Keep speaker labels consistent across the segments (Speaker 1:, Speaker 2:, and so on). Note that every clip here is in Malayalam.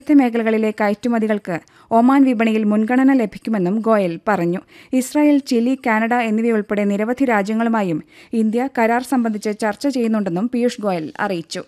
Speaker 1: വിവിധ മേഖലകളിലെ കയറ്റുമതികൾക്ക് ഒമാൻ വിപണിയിൽ മുൻഗണന ലഭിക്കുമെന്നും ഗോയൽ പറഞ്ഞു ഇസ്രായേൽ ചിലി കാനഡ എന്നിവയുൾപ്പെടെ നിരവധി രാജ്യങ്ങളുമായും ഇന്ത്യ കരാർ സംബന്ധിച്ച് ചർച്ച ചെയ്യുന്നുണ്ടെന്നും പീയൂഷ് ഗോയൽ അറിയിച്ചു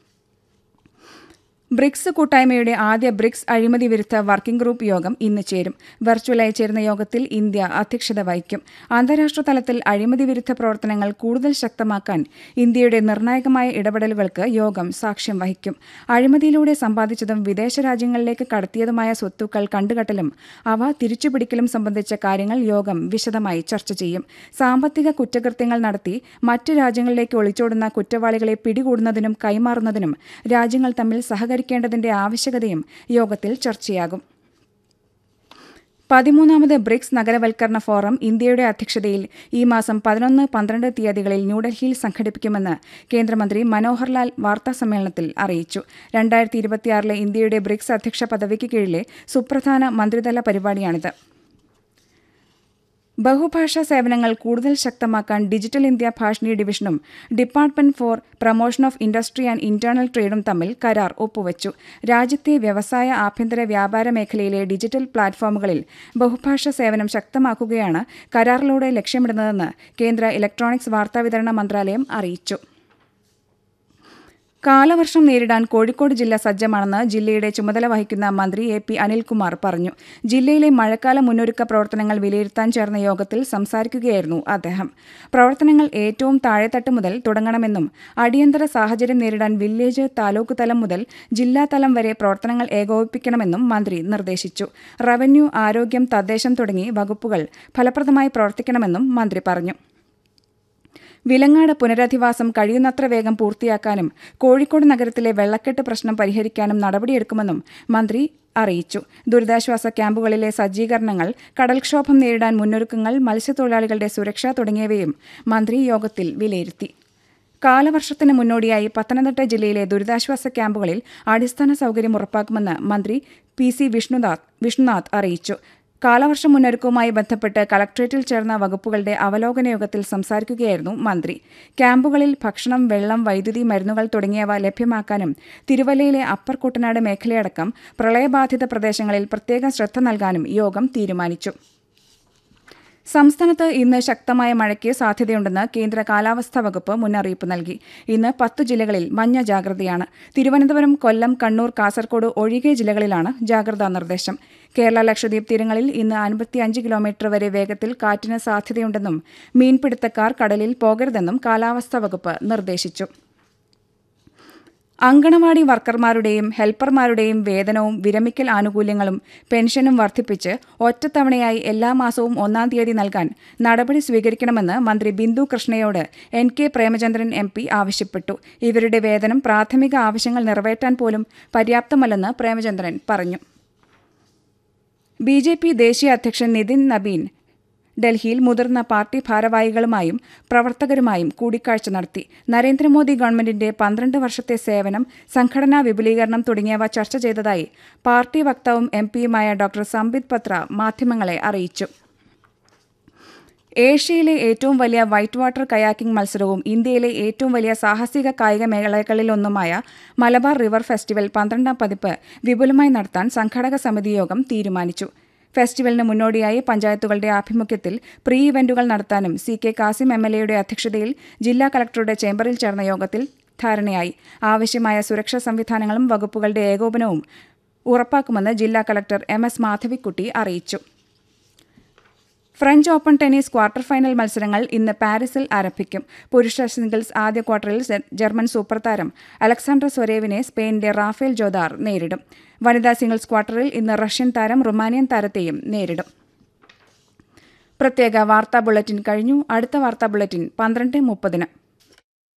Speaker 1: ബ്രിക്സ് കൂട്ടായ്മയുടെ ആദ്യ ബ്രിക്സ് അഴിമതി വിരുദ്ധ വർക്കിംഗ് ഗ്രൂപ്പ് യോഗം ഇന്ന് ചേരും വെർച്വലായി ചേരുന്ന യോഗത്തിൽ ഇന്ത്യ അധ്യക്ഷത വഹിക്കും അന്താരാഷ്ട്ര തലത്തിൽ അഴിമതി വിരുദ്ധ പ്രവർത്തനങ്ങൾ കൂടുതൽ ശക്തമാക്കാൻ ഇന്ത്യയുടെ നിർണായകമായ ഇടപെടലുകൾക്ക് യോഗം സാക്ഷ്യം വഹിക്കും അഴിമതിയിലൂടെ സമ്പാദിച്ചതും വിദേശ രാജ്യങ്ങളിലേക്ക് കടത്തിയതുമായ സ്വത്തുക്കൾ കണ്ടുകെട്ടലും അവ തിരിച്ചുപിടിക്കലും സംബന്ധിച്ച കാര്യങ്ങൾ യോഗം വിശദമായി ചർച്ച ചെയ്യും സാമ്പത്തിക കുറ്റകൃത്യങ്ങൾ നടത്തി മറ്റ് രാജ്യങ്ങളിലേക്ക് ഒളിച്ചോടുന്ന കുറ്റവാളികളെ പിടികൂടുന്നതിനും കൈമാറുന്നതിനും രാജ്യങ്ങൾ തമ്മിൽ സഹകരിക്കേണ്ടതിന്റെ ആവശ്യകതയും യോഗത്തിൽ ചർച്ചയാകും പതിമൂന്നാമത് ബ്രിക്സ് നഗരവൽക്കരണ ഫോറം ഇന്ത്യയുടെ അധ്യക്ഷതയിൽ ഈ മാസം പതിനൊന്ന് പന്ത്രണ്ട് തീയതികളിൽ ന്യൂഡൽഹിയിൽ സംഘടിപ്പിക്കുമെന്ന് കേന്ദ്രമന്ത്രി മനോഹർലാൽ വാർത്താസമ്മേളനത്തിൽ അറിയിച്ചു രണ്ടായിരത്തി ഇരുപത്തിയാറിലെ ഇന്ത്യയുടെ ബ്രിക്സ് അധ്യക്ഷ പദവിക്ക് കീഴിലെ സുപ്രധാന മന്ത്രിതല പരിപാടിയാണിത് ബഹുഭാഷാ സേവനങ്ങൾ കൂടുതൽ ശക്തമാക്കാൻ ഡിജിറ്റൽ ഇന്ത്യ ഭാഷിണി ഡിവിഷനും department for promotion of industry and internal ട്രേഡും തമ്മിൽ കരാർ ഒപ്പുവച്ചു രാജ്യത്തെ വ്യവസായ ആഭ്യന്തര വ്യാപാര മേഖലയിലെ ഡിജിറ്റൽ പ്ലാറ്റ്ഫോമുകളിൽ ബഹുഭാഷാ സേവനം ശക്തമാക്കുകയാണ് കരാറിലൂടെ ലക്ഷ്യമിടുന്നതെന്ന് കേന്ദ്ര ഇലക്ട്രോണിക്സ് വാർത്താവിതരണ മന്ത്രാലയം അറിയിച്ചു കാലവർഷം നേരിടാൻ കോഴിക്കോട് ജില്ല സജ്ജമാണെന്ന് ജില്ലയുടെ ചുമതല വഹിക്കുന്ന മന്ത്രി എ പി അനിൽകുമാർ പറഞ്ഞു ജില്ലയിലെ മഴക്കാല മുന്നൊരുക്ക പ്രവർത്തനങ്ങൾ വിലയിരുത്താൻ ചേർന്ന യോഗത്തിൽ സംസാരിക്കുകയായിരുന്നു അദ്ദേഹം പ്രവർത്തനങ്ങൾ ഏറ്റവും താഴെത്തട്ട് മുതൽ തുടങ്ങണമെന്നും അടിയന്തര സാഹചര്യം നേരിടാൻ വില്ലേജ് താലൂക്ക് തലം മുതൽ ജില്ലാതലം വരെ പ്രവർത്തനങ്ങൾ ഏകോപിപ്പിക്കണമെന്നും മന്ത്രി നിർദ്ദേശിച്ചു റവന്യൂ ആരോഗ്യം തദ്ദേശം തുടങ്ങി വകുപ്പുകൾ ഫലപ്രദമായി പ്രവർത്തിക്കണമെന്നും മന്ത്രി പറഞ്ഞു വിലങ്ങാട് പുനരധിവാസം കഴിയുന്നത്ര വേഗം പൂർത്തിയാക്കാനും കോഴിക്കോട് നഗരത്തിലെ വെള്ളക്കെട്ട് പ്രശ്നം പരിഹരിക്കാനും നടപടിയെടുക്കുമെന്നും മന്ത്രി അറിയിച്ചു ദുരിതാശ്വാസ ക്യാമ്പുകളിലെ സജ്ജീകരണങ്ങൾ കടൽക്ഷോഭം നേരിടാൻ മുന്നൊരുക്കങ്ങൾ മത്സ്യത്തൊഴിലാളികളുടെ സുരക്ഷ തുടങ്ങിയവയും മന്ത്രി യോഗത്തിൽ വിലയിരുത്തി കാലവർഷത്തിന് മുന്നോടിയായി പത്തനംതിട്ട ജില്ലയിലെ ദുരിതാശ്വാസ ക്യാമ്പുകളിൽ അടിസ്ഥാന സൗകര്യം ഉറപ്പാക്കുമെന്ന് മന്ത്രി പി സി വിഷ്ണുനാഥ് വിഷ്ണുനാഥ് അറിയിച്ചു കാലവർഷം മുന്നൊരുക്കവുമായി ബന്ധപ്പെട്ട് കളക്ട്രേറ്റിൽ ചേർന്ന വകുപ്പുകളുടെ അവലോകന യോഗത്തിൽ സംസാരിക്കുകയായിരുന്നു മന്ത്രി ക്യാമ്പുകളിൽ ഭക്ഷണം വെള്ളം വൈദ്യുതി മരുന്നുകൾ തുടങ്ങിയവ ലഭ്യമാക്കാനും തിരുവല്ലയിലെ അപ്പർ കുട്ടനാട് മേഖലയടക്കം പ്രളയബാധിത പ്രദേശങ്ങളിൽ പ്രത്യേക ശ്രദ്ധ നൽകാനും യോഗം തീരുമാനിച്ചു സംസ്ഥാനത്ത് ഇന്ന് ശക്തമായ മഴയ്ക്ക് സാധ്യതയുണ്ടെന്ന് കേന്ദ്ര കാലാവസ്ഥാ വകുപ്പ് മുന്നറിയിപ്പ് നൽകി ഇന്ന് പത്ത് ജില്ലകളിൽ മഞ്ഞ ജാഗ്രതയാണ് തിരുവനന്തപുരം കൊല്ലം കണ്ണൂർ കാസർഗോഡ് ഒഴികെ ജില്ലകളിലാണ് ജാഗ്രതാ നിർദ്ദേശം കേരള ലക്ഷദ്വീപ് തീരങ്ങളിൽ ഇന്ന് അൻപത്തിയഞ്ച് കിലോമീറ്റർ വരെ വേഗത്തിൽ കാറ്റിന് സാധ്യതയുണ്ടെന്നും മീൻപിടുത്തക്കാർ കടലിൽ പോകരുതെന്നും കാലാവസ്ഥാ വകുപ്പ് നിർദ്ദേശിച്ചു അങ്കണവാടി വർക്കർമാരുടെയും ഹെൽപ്പർമാരുടെയും വേതനവും വിരമിക്കൽ ആനുകൂല്യങ്ങളും പെൻഷനും വർദ്ധിപ്പിച്ച് ഒറ്റത്തവണയായി എല്ലാ മാസവും ഒന്നാം തീയതി നൽകാൻ നടപടി സ്വീകരിക്കണമെന്ന് മന്ത്രി ബിന്ദു കൃഷ്ണയോട് N K Premachandran M P ആവശ്യപ്പെട്ടു ഇവരുടെ വേതനം പ്രാഥമിക ആവശ്യങ്ങൾ നിറവേറ്റാൻ പോലും പര്യാപ്തമല്ലെന്ന് പ്രേമചന്ദ്രൻ പറഞ്ഞു ബി ജെ പി ദേശീയ അധ്യക്ഷൻ നിതിൻ നബീൻ ഡൽഹിയിൽ മുതിർന്ന പാർട്ടി ഭാരവാഹികളുമായും പ്രവർത്തകരുമായും കൂടിക്കാഴ്ച നടത്തി നരേന്ദ്രമോദി ഗവൺമെന്റിന്റെ പന്ത്രണ്ട് വർഷത്തെ സേവനം സംഘടനാ വിപുലീകരണം തുടങ്ങിയവ ചർച്ച ചെയ്തതായി പാർട്ടി വക്താവും എം പിയുമായ ഡോക്ടർ സംബിത് പത്ര മാധ്യമങ്ങളെ അറിയിച്ചു ഏഷ്യയിലെ ഏറ്റവും വലിയ വൈറ്റ് വാട്ടർ കയാക്കിംഗ് മത്സരവും ഇന്ത്യയിലെ ഏറ്റവും വലിയ സാഹസിക കായിക മേഖലകളിലൊന്നുമായ മലബാർ റിവർ ഫെസ്റ്റിവൽ പന്ത്രണ്ടാം പതിപ്പ് വിപുലമായി നടത്താൻ സംഘാടക സമിതി യോഗം തീരുമാനിച്ചു ഫെസ്റ്റിവലിന് മുന്നോടിയായി പഞ്ചായത്തുകളുടെ ആഭിമുഖ്യത്തിൽ പ്രീ ഇവന്റുകൾ നടത്താനും C K Kasim M L എയുടെ അധ്യക്ഷതയിൽ ജില്ലാ കളക്ടറുടെ ചേംബറിൽ ചേർന്ന യോഗത്തിൽ ധാരണയായി ആവശ്യമായ സുരക്ഷാ സംവിധാനങ്ങളും വകുപ്പുകളുടെ ഏകോപനവും ഉറപ്പാക്കുമെന്ന് ജില്ലാ കളക്ടർ എം എസ് മാധവിക്കുട്ടി അറിയിച്ചു French Open tennis quarter final മത്സരങ്ങൾ ഇന്ന് പാരീസിൽ ആരംഭിക്കും പുരുഷ സിംഗിൾസ് ആദ്യ ക്വാർട്ടറിൽ ജർമ്മൻ സൂപ്പർ താരം അലക്സാണ്ടർ സ്വരേവിനെ സ്പെയിനിന്റെ റാഫേൽ ജോദാർ നേരിടും വനിതാ സിംഗിൾസ് ക്വാർട്ടറിൽ ഇന്ന് റഷ്യൻ താരം റുമാനിയൻ താരത്തെയും നേരിടും പ്രത്യേക വാർത്താ ബുള്ളറ്റിൻ കഴിഞ്ഞു അടുത്ത വാർത്താ ബുള്ളറ്റിൻ പന്ത്രണ്ട് മുപ്പതിന്